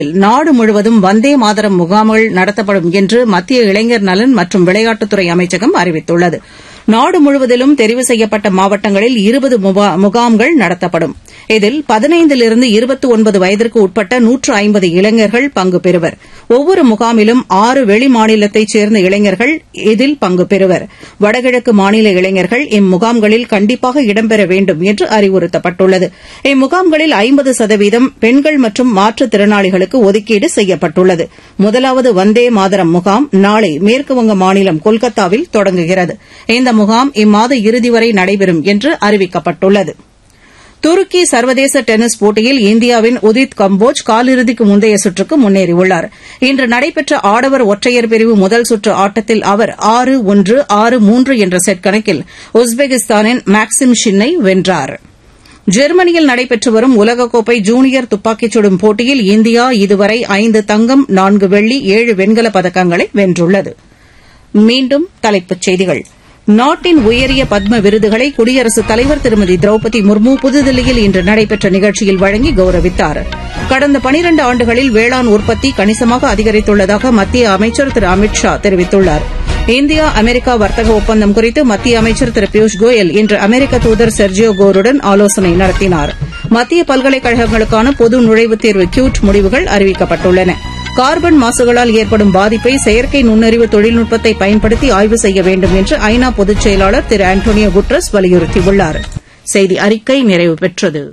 நாடு முழுவதும் வந்தே மாதரம் முகாம்கள் நடத்தப்படும் என்று மத்திய இளைஞர் நலன் மற்றும் விளையாட்டுத்துறை அமைச்சகம் அறிவித்துள்ளது நாடு முழுவதிலும் தெரிவு செய்யப்பட்ட மாவட்டங்களில் இருபது முகாம்கள் நடத்தப்படும் இதில் பதினைந்திலிருந்து இருபத்தி ஒன்பது வயதிற்கு உட்பட்ட நூற்று ஐம்பது இளைஞர்கள் பங்கு பெறுவர் ஒவ்வொரு முகாமிலும் ஆறு வெளி மாநிலத்தைச் சேர்ந்த இளைஞர்கள் இதில் பங்கு பெறுவர் வடகிழக்கு மாநில இளைஞர்கள் இம்முகாம்களில் கண்டிப்பாக இடம்பெற வேண்டும் என்று அறிவுறுத்தப்பட்டுள்ளது இம்முகாம்களில் ஐம்பது சதவீதம் பெண்கள் மற்றும் மாற்றுத்திறனாளிகளுக்கு ஒதுக்கீடு செய்யப்பட்டுள்ளது முதலாவது வந்தே மாதரம் முகாம் நாளை மேற்குவங்க மாநிலம் கொல்கத்தாவில் தொடங்குகிறது இந்த முகாம் இம்மாத இறுதி வரை நடைபெறும் என்று அறிவிக்கப்பட்டுள்ளது துருக்கி சர்வதேச டென்னிஸ் போட்டியில் இந்தியாவின் உதித் கம்போஜ் காலிறுதிக்கு முந்தைய சுற்றுக்கு முன்னேறியுள்ளார் இன்று நடைபெற்ற ஆடவர் ஒற்றையர் பிரிவு முதல் சுற்று ஆட்டத்தில் அவர் ஆறு ஒன்று ஆறு மூன்று என்ற செட் கணக்கில் உஸ்பெகிஸ்தானின் மேக்சிம் ஷின்னை வென்றார் ஜெர்மனியில் நடைபெற்று வரும் உலகக்கோப்பை ஜூனியர் துப்பாக்கிச் சுடும் போட்டியில் இந்தியா இதுவரை ஐந்து தங்கம் நான்கு வெள்ளி ஏழு வெண்கலப் பதக்கங்களை வென்றுள்ளது மீண்டும் தலைப்புச் செய்திகள் நாட்டின் உயரிய பத்ம விருதுகளை குடியரசுத் தலைவர் திருமதி திரௌபதி முர்மு புதுதில்லியில் இன்று நடைபெற்ற நிகழ்ச்சியில் வழங்கி கௌரவித்தார் கடந்த பனிரண்டு ஆண்டுகளில் வேளாண் உற்பத்தி கணிசமாக அதிகரித்துள்ளதாக மத்திய அமைச்சர் திரு அமித் ஷா தெரிவித்துள்ளார் இந்தியா அமெரிக்கா வர்த்தக ஒப்பந்தம் குறித்து மத்திய அமைச்சர் திரு பியூஷ் கோயல் இன்று அமெரிக்க தூதர் செர்ஜியோ கோருடன் ஆலோசனை நடத்தினார் மத்திய பல்கலைக்கழகங்களுக்கான பொது நுழைவுத் தேர்வு கியூட் முடிவுகள் அறிவிக்கப்பட்டுள்ளன கார்பன் மாசுகளால் ஏற்படும் பாதிப்பை செயற்கை நுண்ணறிவு தொழில்நுட்பத்தை பயன்படுத்தி ஆய்வு செய்ய வேண்டும் என்று ஐநா பொதுச் செயலாளர் திரு ஆண்டோனியோ குட்ரஸ் வலியுறுத்தியுள்ளார் செய்தி அறிக்கை நிறைவு பெற்றது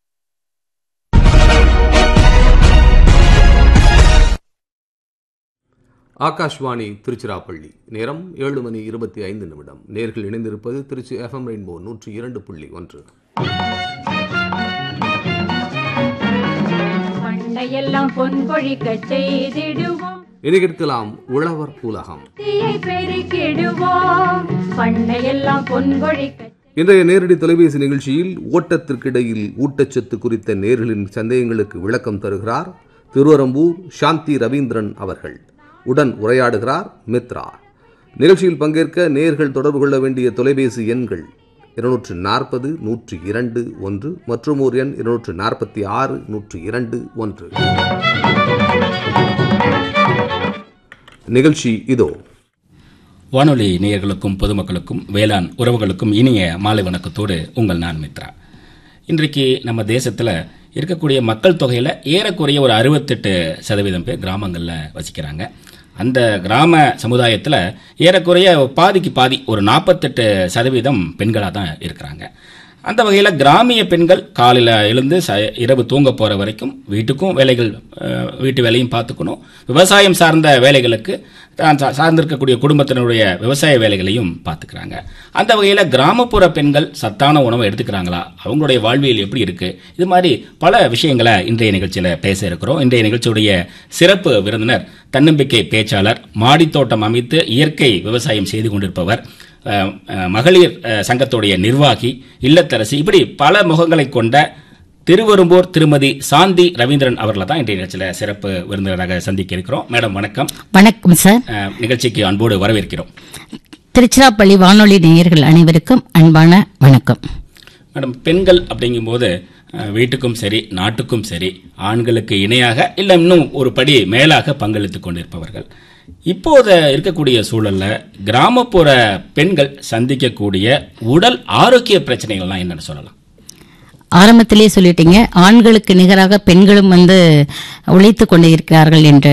ஆகாஷ்வாணி திருச்சிராப்பள்ளி நேரம் ஏழு மணி இருபத்தி ஐந்து நிமிடம் நேர்கள் இணைந்திருப்பது திருச்சி எஃப்எம் ரெயின்போ நூற்றி இரண்டு புள்ளி ஒன்று பண்டையெல்லாம் பொன் பொழிக்க செய்திடுவோம் இனி கேட்கலாம் உழவர் உலகம் தீயை பெருக்கிடுவோம் பண்டையெல்லாம் பொன் பொழிக்க இன்றைய நேரடி தொலைபேசி நிகழ்ச்சியில் ஓட்டத்திற்கிடையில் ஊட்டச்சத்து குறித்த நேர்களின் சந்தேகங்களுக்கு விளக்கம் தருகிறார் திருவரம்பூர் சாந்தி ரவீந்திரன் அவர்கள் உடன் உரையாடுகிறார் மித்ரா நிகழ்ச்சியில் பங்கேற்க நேர்கள் தொடர்பு கொள்ள வேண்டிய தொலைபேசி எண்கள் இருநூற்று நாற்பது நூற்றி இரண்டு ஒன்று மற்றும் ஒரு எண் இருநூற்று நாற்பத்தி ஆறு நூற்றி இரண்டு ஒன்று நிகழ்ச்சி இதோ வானொலி நேயர்களுக்கும் பொதுமக்களுக்கும் வேளாண் உறவுகளுக்கும் இனிய மாலை வணக்கத்தோடு உங்கள் நான் மித்ரா இன்றைக்கு நம்ம தேசத்தில் இருக்கக்கூடிய மக்கள் தொகையில் ஏறக்குறைய ஒரு அறுபத்தெட்டு சதவீதம் பேர் கிராமங்களில் வசிக்கிறாங்க அந்த கிராம சமுதாயத்தில் ஏறக்குறைய பாதிக்கு பாதி ஒரு நாற்பத்தெட்டு சதவீதம் பெண்களாக தான் இருக்கிறாங்க அந்த வகையில் கிராமிய பெண்கள் காலையில் எழுந்து ச இரவு தூங்க போகிற வரைக்கும் வீட்டுக்கும் வேலைகள் அஹ், வீட்டு வேலையும் பார்த்துக்கணும் விவசாயம் சார்ந்த வேலைகளுக்கு தான் சா- சார்ந்திருக்கக்கூடிய குடும்பத்தினுடைய விவசாய வேலைகளையும் பார்த்துக்கிறாங்க அந்த வகையில் கிராமப்புற பெண்கள் சத்தான உணவை எடுத்துக்கிறாங்களா அவங்களுடைய வாழ்வியல் எப்படி இருக்கு இது மாதிரி பல விஷயங்களை இன்றைய நிகழ்ச்சியில் பேச இருக்கிறோம் இன்றைய நிகழ்ச்சியுடைய சிறப்பு விருந்தினர் தன்னம்பிக்கை பேச்சாளர் மாடித்தோட்டம் அமைத்து இயற்கை விவசாயம் செய்து கொண்டிருப்பவர் அஹ், அஹ், மகளிர் அஹ், சங்கத்துடைய நிர்வாகி இல்லத்தரசி இப்படி பல முகங்களை கொண்ட திருவெரும்பூர் திருமதி சாந்தி ரவீந்திரன் அவர்களை தான் இன்றைய நிகழ்ச்சியில் சிறப்பு விருந்தினராக சந்திக்க இருக்கிறோம் மேடம் வணக்கம் வணக்கம் சார் அஹ், நிகழ்ச்சிக்கு அன்போடு வரவேற்கிறோம் திருச்சிராப்பள்ளி வானொலி நேயர்கள் அனைவருக்கும் அன்பான வணக்கம் மேடம் பெண்கள் அப்படிங்கும்போது அஹ், வீட்டுக்கும் சரி நாட்டுக்கும் சரி ஆண்களுக்கு இணையாக இல்லை இன்னும் ஒரு படி மேலாக பங்களித்துக் கொண்டிருப்பவர்கள் இப்போது இருக்கக்கூடிய சூழல்ல கிராமப்புற பெண்கள் சந்திக்கக்கூடிய உடல் ஆரோக்கிய பிரச்சனைகள்லாம் என்னன்னு சொல்லலாம் ஆரம்பத்திலே சொல்லிட்டீங்க ஆண்களுக்கு நிகராக பெண்களும் வந்து உழைத்து கொண்டு இருக்கிறார்கள் என்று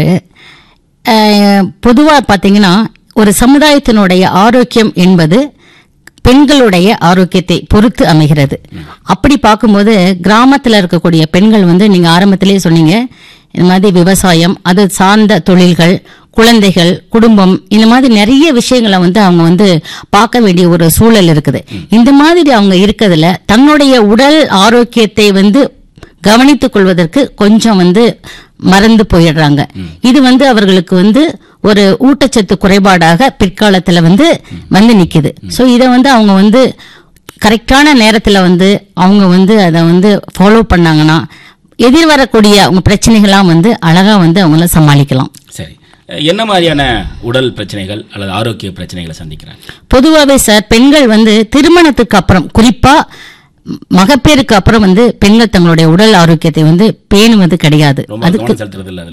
பொதுவாக பார்த்தீங்கன்னா ஒரு சமுதாயத்தினுடைய ஆரோக்கியம் என்பது பெண்களுடைய ஆரோக்கியத்தை பொறுத்து அமைகிறது அப்படி பார்க்கும்போது கிராமத்தில் இருக்கக்கூடிய பெண்கள் வந்து நீங்க ஆரம்பத்திலே சொன்னீங்க இந்த மாதிரி விவசாயம் அது சார்ந்த தொழில்கள் குழந்தைகள் குடும்பம் இந்த மாதிரி நிறைய விஷயங்களை வந்து அவங்க வந்து பார்க்க வேண்டிய ஒரு சூழல் இருக்குது இந்த மாதிரி அவங்க இருக்கிறதுல தன்னுடைய உடல் ஆரோக்கியத்தை வந்து கவனித்துக் கொள்வதற்கு கொஞ்சம் வந்து மறந்து போயிடுறாங்க இது வந்து அவர்களுக்கு வந்து ஒரு ஊட்டச்சத்து குறைபாடாக பிற்காலத்துல வந்து வந்து நிக்குது சோ இதை வந்து அவங்க வந்து கரெக்டான நேரத்துல வந்து அவங்க வந்து அதை வந்து ஃபாலோ பண்ணாங்கன்னா எதிர்வரக்கூடிய அவங்க பிரச்சனைகள்லாம் வந்து அழகா வந்து அவங்கள சமாளிக்கலாம் சரி அஹ், என்ன மாதிரியான உடல் பிரச்சனைகள் அல்லது ஆரோக்கிய பிரச்சனைகளை சந்திக்கிறாங்க பொதுவாகவே சார் பெண்கள் வந்து திருமணத்துக்கு அப்புறம் குறிப்பா மகப்பேறுக்கு அப்புறம் வந்து பெண்கள் தங்களுடைய உடல் ஆரோக்கியத்தை வந்து பேணுவது கிடையாது ரொம்ப அதுக்கு கவனம் செலுத்துறது இல்ல அதுல